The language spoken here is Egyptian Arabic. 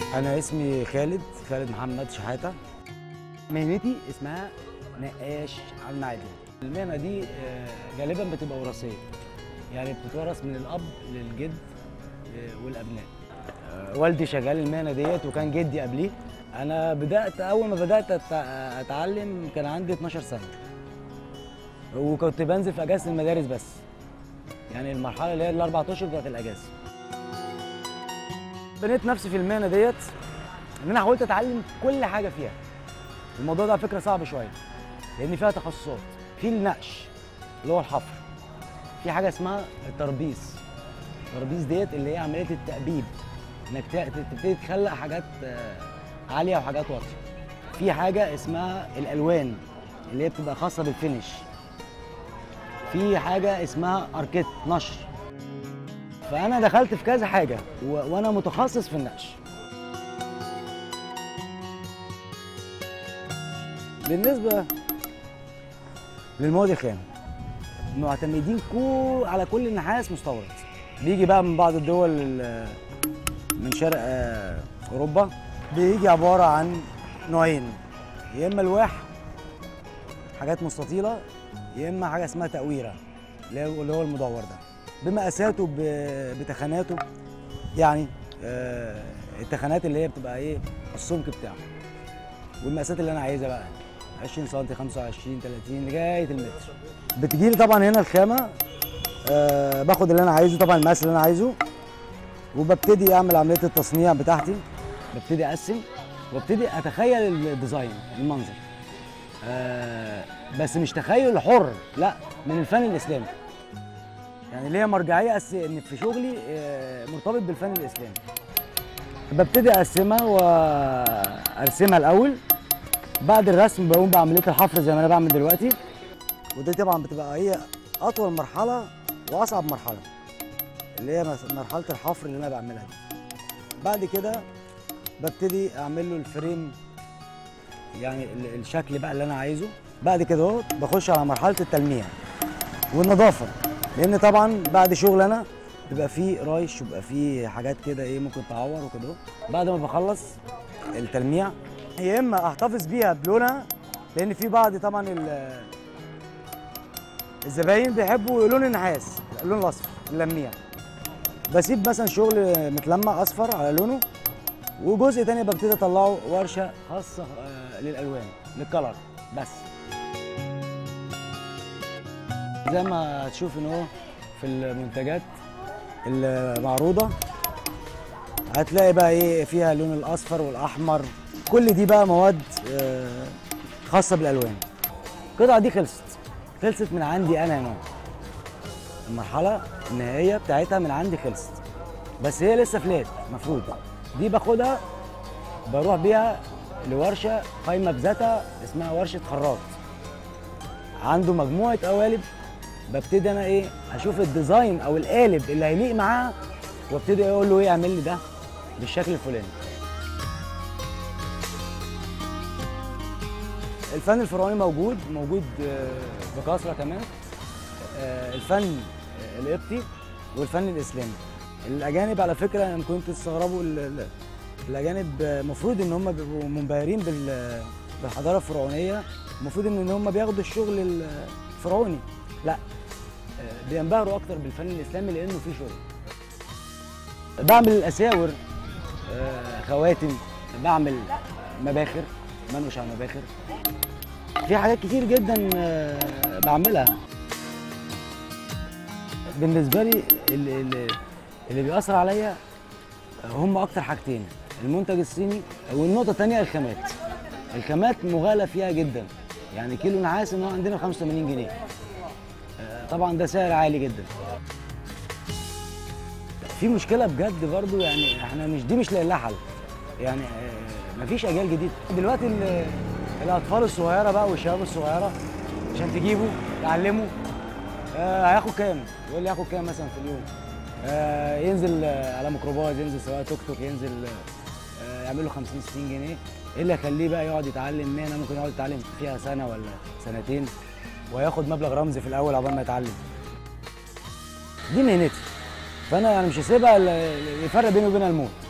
انا اسمي خالد خالد محمد شحاته مهنتي اسمها نقاش على المعادن المهنه دي آه، غالبا بتبقى وراثيه يعني بتتورث من الاب للجد آه، والابناء آه، والدي شغال المهنه ديت وكان جدي قبليه انا بدات اول ما بدات أت- اتعلم كان عندي 12 سنه وكنت بنزل في اجازه المدارس بس يعني المرحله اللي هي الاربع اشهر بتاعت الاجازه بنيت نفسي في المهنه ديت ان انا حاولت اتعلم كل حاجه فيها الموضوع ده على فكره صعب شويه لان فيها تخصصات في النقش اللي هو الحفر في حاجه اسمها التربيس التربيس ديت اللي هي عمليه التأبيب انك ت- تبتدي تخلق حاجات آه، عاليه وحاجات واطيه في حاجه اسمها الالوان اللي هي بتبقى خاصه بالفينش في حاجه اسمها اركيت نشر فانا دخلت في كذا حاجه و... وانا متخصص في النقش بالنسبه للمواد الخام معتمدين كو على كل النحاس مستورد بيجي بقى من بعض الدول ال- من شرق آه، اوروبا بيجي عباره عن نوعين يا اما الواح حاجات مستطيله يا اما حاجه اسمها تقويره اللي هو اللي هو المدور ده بمقاساته ب- بتخاناته يعني آه، التخانات اللي هي بتبقى ايه السمك بتاعه والمقاسات اللي انا عايزها بقى 20 سم 25 30 لغايه المتر بتجي لي طبعا هنا الخامه آه باخد اللي انا عايزه طبعا المقاس اللي انا عايزه وببتدي اعمل عمليه التصنيع بتاعتي ببتدي اقسم وابتدي اتخيل الديزاين المنظر آه بس مش تخيل حر لا من الفن الاسلامي يعني ليا مرجعيه أس... ان في شغلي آه، مرتبط بالفن الاسلامي ببتدي اقسمها وارسمها الاول بعد الرسم بقوم بعمليه الحفر زي ما انا بعمل دلوقتي ودي طبعا بتبقى هي اطول مرحله واصعب مرحله اللي هي مس- مرحله الحفر اللي انا بعملها دي بعد كده ببتدي اعمل له الفريم يعني ال- الشكل بقى اللي انا عايزه بعد كده اهو بخش على مرحله التلميع والنظافه لان طبعا بعد شغل انا بيبقى فيه رايش وبيبقى فيه حاجات كده ايه ممكن تعور وكده اهو. بعد ما بخلص التلميع يا اما احتفظ بيها بلونها لان في بعض طبعا ال- الزباين بيحبوا لون النحاس اللون الاصفر اللميع بسيب مثلا شغل متلمع اصفر على لونه وجزء تاني ببتدي اطلعه ورشه خاصه آه، للالوان للكلر بس زي ما هتشوف ان هو في المنتجات المعروضه هتلاقي بقى ايه فيها اللون الاصفر والاحمر كل دي بقى مواد آه، خاصه بالالوان القطعه دي خلصت خلصت من عندي انا هنا المرحله النهائيه بتاعتها من عندي خلصت بس هي لسه فلات مفروض دي باخدها بروح بيها لورشه قايمه بذاتها اسمها ورشه خراط عنده مجموعه قوالب ببتدي انا ايه اشوف الديزاين او القالب اللي هيليق معاها وابتدي اقول له ايه اعمل لي ده بالشكل الفلاني الفن الفرعوني موجود موجود آه، بكثره كمان آه، الفن القبطي والفن الاسلامي الاجانب على فكره انا كنت تستغربوا ال- ال- الاجانب المفروض ان هم بيبقوا منبهرين بال- بالحضاره الفرعونيه المفروض ان هم بياخدوا الشغل الفرعوني لا آه، بينبهروا اكتر بالفن الاسلامي لانه فيه شغل بعمل الاساور آه، خواتم بعمل مباخر منوش على المباخر في حاجات كتير جدا آه، بعملها بالنسبه لي اللي, اللي, اللي بيأثر عليا هم اكتر حاجتين المنتج الصيني والنقطه الثانيه الخامات الخامات مغالى فيها جدا يعني كيلو نحاس ان هو عندنا ب 85 جنيه آه، طبعا ده سعر عالي جدا في مشكله بجد برضو يعني احنا مش دي مش لاقي لها حل يعني آه، مفيش اجيال جديده دلوقتي ال- الاطفال الصغيره بقى والشباب الصغيره عشان تجيبه تعلمه آه، هياخد كام؟ يقول لي هياخد كام مثلا في اليوم؟ آه، ينزل آه، على ميكروباص ينزل سواق توك توك ينزل آه، يعمل له 50 60 جنيه ايه اللي يخليه بقى يقعد يتعلم مهنه ممكن يقعد يتعلم فيها سنه ولا سنتين وياخد مبلغ رمزي في الاول عقبال ما يتعلم دي مهنتي فانا يعني مش هسيبها ل- يفرق بيني وبينها الموت